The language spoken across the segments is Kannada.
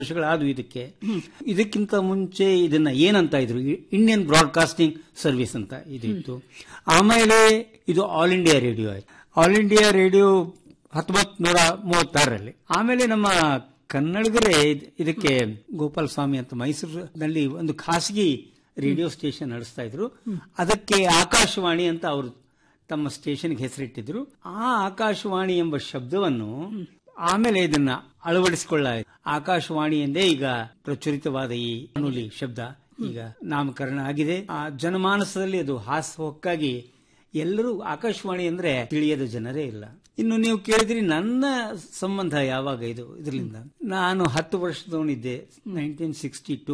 ವರ್ಷಗಳಾದ್ವು ಇದಕ್ಕೆ ಇದಕ್ಕಿಂತ ಮುಂಚೆ ಇದನ್ನ ಏನಂತ ಇದ್ರು ಇಂಡಿಯನ್ ಬ್ರಾಡ್ಕಾಸ್ಟಿಂಗ್ ಸರ್ವಿಸ್ ಅಂತ ಇದು ಇತ್ತು ಆಮೇಲೆ ಇದು ಆಲ್ ಇಂಡಿಯಾ ರೇಡಿಯೋ ಆಯ್ತು ಆಲ್ ಇಂಡಿಯಾ ರೇಡಿಯೋ ಹತ್ತೊಂಬತ್ ನೂರ ಮೂವತ್ತಾರರಲ್ಲಿ ಆಮೇಲೆ ನಮ್ಮ ಕನ್ನಡಿಗರೇ ಇದ್- ಇದಕ್ಕೆ ಗೋಪಾಲ ಸ್ವಾಮಿ ಅಂತ ಮೈಸೂರಿನಲ್ಲಿ ಒಂದು ಖಾಸಗಿ ರೇಡಿಯೋ ಸ್ಟೇಷನ್ ನಡೆಸ್ತಾ ಇದ್ರು ಅದಕ್ಕೆ ಆಕಾಶವಾಣಿ ಅಂತ ಅವರು ತಮ್ಮ ಸ್ಟೇಷನ್ಗೆ ಹೆಸರಿಟ್ಟಿದ್ರು ಆ ಆಕಾಶವಾಣಿ ಎಂಬ ಶಬ್ದವನ್ನು ಆಮೇಲೆ ಇದನ್ನ ಅಳವಡಿಸಿಕೊಳ್ಳ ಆಕಾಶವಾಣಿ ಎಂದೇ ಈಗ ಪ್ರಚುರಿತವಾದ ಈ ಅನುಲಿ ಶಬ್ದ ಈಗ ನಾಮಕರಣ ಆಗಿದೆ ಆ ಜನಮಾನಸದಲ್ಲಿ ಅದು ಹಾಸ್ಯವಕ್ಕಾಗಿ ಎಲ್ಲರೂ ಆಕಾಶವಾಣಿ ಅಂದ್ರೆ ತಿಳಿಯದ ಜನರೇ ಇಲ್ಲ ಇನ್ನು ನೀವು ಕೇಳಿದ್ರಿ ನನ್ನ ಸಂಬಂಧ ಯಾವಾಗ ಇದು ಇದರಿಂದ ನಾನು ಹತ್ತು ವರ್ಷದವನಿದ್ದೆ ನೈನ್ಟೀನ್ ಸಿಕ್ಸ್ಟಿ ಟೂ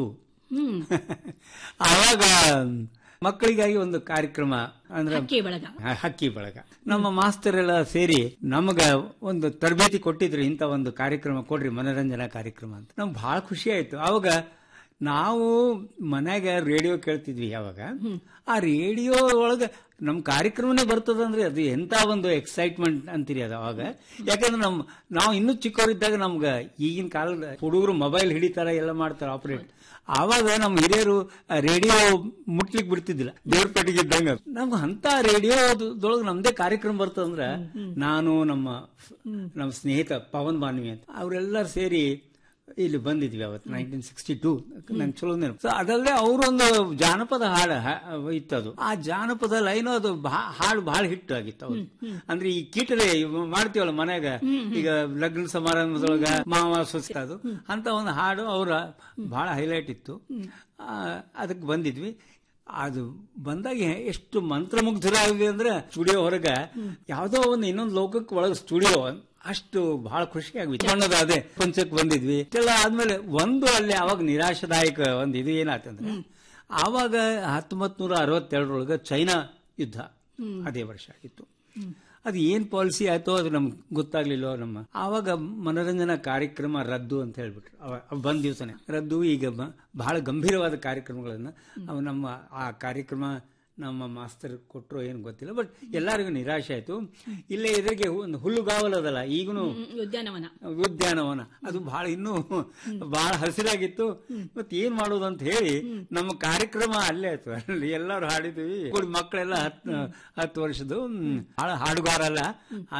ಆವಾಗ ಮಕ್ಕಳಿಗಾಗಿ ಒಂದು ಕಾರ್ಯಕ್ರಮ ಅಂದ್ರೆ ಹಕ್ಕಿ ಬಳಗ ಹ- ಹಕ್ಕಿ ಬಳಗ ನಮ್ಮ ಮಾಸ್ತರ್ ಎಲ್ಲ ಸೇರಿ ನಮಗ ಒಂದು ತರಬೇತಿ ಕೊಟ್ಟಿದ್ರು ಇಂಥ ಒಂದು ಕಾರ್ಯಕ್ರಮ ಕೊಡ್ರಿ ಮನೋರಂಜನಾ ಕಾರ್ಯಕ್ರಮ ಅಂತ ನಮ್ಗೆ ಬಹಳ ಖುಷಿ ಆಯ್ತು ಅವಾಗ ನಾವು ಮನ್ಯಾಗ ರೇಡಿಯೋ ಕೇಳ್ತಿದ್ವಿ ಯಾವಾಗ ಆ ರೇಡಿಯೋ ಒಳಗ ನಮ್ ಕಾರ್ಯಕ್ರಮನೇ ಬರ್ತದಂದ್ರೆ ಅದು ಎಂತ ಒಂದು ಎಕ್ಸೈಟ್ಮೆಂಟ್ ಅಂತೀರಿ ಅದು ಅವಾಗ ಯಾಕಂದ್ರೆ ನಮ್ ನಾವು ಇನ್ನೂ ಚಿಕ್ಕವರಿದ್ದಾಗ ನಮ್ಗ ಈಗಿನ ಕಾಲದ ಹುಡುಗರು ಮೊಬೈಲ್ ಹಿಡಿತಾರ ಎಲ್ಲ ಮಾಡ್ತಾರ ಆಪರೇಟ್ ಆವಾಗ ನಮ್ಮ ಹಿರಿಯರು ರೇಡಿಯೋ ಮುಟ್ಲಿಕ್ ಬಿಡ್ತಿದ್ದಿಲ್ಲ ದೇವ್ರ ಪೆಟ್ಟಿಗೆ ಇದ್ದಂಗ ನಮ್ಗೆ ಅಂತ ರೇಡಿಯೋದೊಳಗೆ ನಮ್ದೇ ಕಾರ್ಯಕ್ರಮ ಬರ್ತದಂದ್ರ ನಾನು ನಮ್ಮ ನಮ್ಮ ಸ್ನೇಹಿತ ಪವನ್ ಬಾನ್ವಿ ಅಂತ ಅವರೆಲ್ಲರೂ ಸೇರಿ ಇಲ್ಲಿ ಬಂದಿದ್ವಿ ಅವತ್ತು ನೈನ್ಟೀನ್ ಸಿಕ್ಸ್ಟಿ ಟೂ ನನ್ ಚಲೋ ನೆನಪು ಸೊ ಅದಲ್ಲದೆ ಅವರೊಂದು ಜಾನಪದ ಹಾಡು ಹ- ಇತ್ತು ಅದು ಆ ಜಾನಪದ ಲೈನು ಅದು ಬಾ- ಹಾಡು ಬಹಳ ಹಿಟ್ ಆಗಿತ್ತು ಅವ್ರು ಅಂದ್ರೆ ಈ ಕೀಟಲೆ ಇವ್ ಮಾಡ್ತೀವಲ್ಲ ಮನ್ಯಾಗ ಈಗ ಲಗ್ನ ಸಮಾರಂಭದೊಳಗ ಮಾವ ಸೊಸೆ ಅದು ಅಂತ ಒಂದು ಹಾಡು ಅವರ ಬಹಳ ಹೈಲೈಟ್ ಇತ್ತು ಆ, ಅದಕ್ಕೆ ಬಂದಿದ್ವಿ ಅದು ಬಂದಾಗ ಎಷ್ಟು ಮಂತ್ರಮುಗ್ಧರಾಗಿದೆ ಅಂದ್ರೆ ಸ್ಟುಡಿಯೋ ಹೊರಗ ಯಾವ್ದೋ ಒಂದು ಇನ್ನೊಂದು ಲೋಕಕ್ಕೆ ಒಳಗೆ ಸ್ಟುಡಿಯೋ ಅಷ್ಟು ಬಹಳ ಖುಷಿ ಆಗ್ಬಿಟ್ಟು ಬಣ್ಣದ ಅದೇ ಪಂಚಕ್ ಬಂದಿದ್ವಿ ಇಷ್ಟೆಲ್ಲ ಆದ್ಮೇಲೆ ಒಂದು ಅಲ್ಲಿ ಅವಾಗ ನಿರಾಶಾದಾಯಕ ಒಂದು ಇದು ಏನಾಯ್ತಂದ್ರೆ ಆವಾಗ ಹತ್ತೊಂಬತ್ ನೂರ ಅರವತ್ತೆರಡರೊಳಗೆ ಚೈನಾ ಯುದ್ಧ ಅದೇ ವರ್ಷ ಆಗಿತ್ತು ಅದು ಏನ್ ಪಾಲಿಸಿ ಆಯ್ತೋ ಅದು ನಮ್ಗೆ ಗೊತ್ತಾಗ್ಲಿಲ್ಲೋ ನಮ್ಮ ಆವಾಗ ಮನೋರಂಜನಾ ಕಾರ್ಯಕ್ರಮ ರದ್ದು ಅಂತ ಹೇಳ್ಬಿಟ್ರು ಅವ- ಅವ್ ಬಂದ ದಿವಸನೇ ರದ್ದು ಈಗ ಬ- ಬಹಳ ಗಂಭೀರವಾದ ಕಾರ್ಯಕ್ರಮಗಳನ್ನ ಅವು ನಮ್ಮ ಆ ಕಾರ್ಯಕ್ರಮ ನಮ್ಮ ಮಾಸ್ತರ್ ಕೊಟ್ಟರು ಏನು ಗೊತ್ತಿಲ್ಲ ಬಟ್ ಎಲ್ಲರಿಗೂ ನಿರಾಶೆ ಆಯ್ತು ಇಲ್ಲೇ ಎದುರಿಗೆ ಒಂದು ಹುಲ್ಲುಗಾವಲದಲ್ಲ ಈಗನು ಹ್ಮ್, ಉದ್ಯಾನವನ ಉದ್ಯಾನವನ ಅದು ಬಹಳ ಇನ್ನೂ ಬಹಳ ಹಸಿರಾಗಿತ್ತು ಮತ್ ಏನ್ ಮಾಡೋದು ಅಂತ ಹೇಳಿ ನಮ್ಮ ಕಾರ್ಯಕ್ರಮ ಅಲ್ಲೇ ಆಯ್ತು ಅಲ್ಲಿ ಎಲ್ಲರೂ ಹಾಡಿದ್ವಿ ಕೂಡಿ ಮಕ್ಕಳೆಲ್ಲ ಹತ್ತು ಹತ್ತು ವರ್ಷದ್ದು ಹ್ಮ್, ಬಹಳ ಹಾಡುಗಾರ ಅಲ್ಲ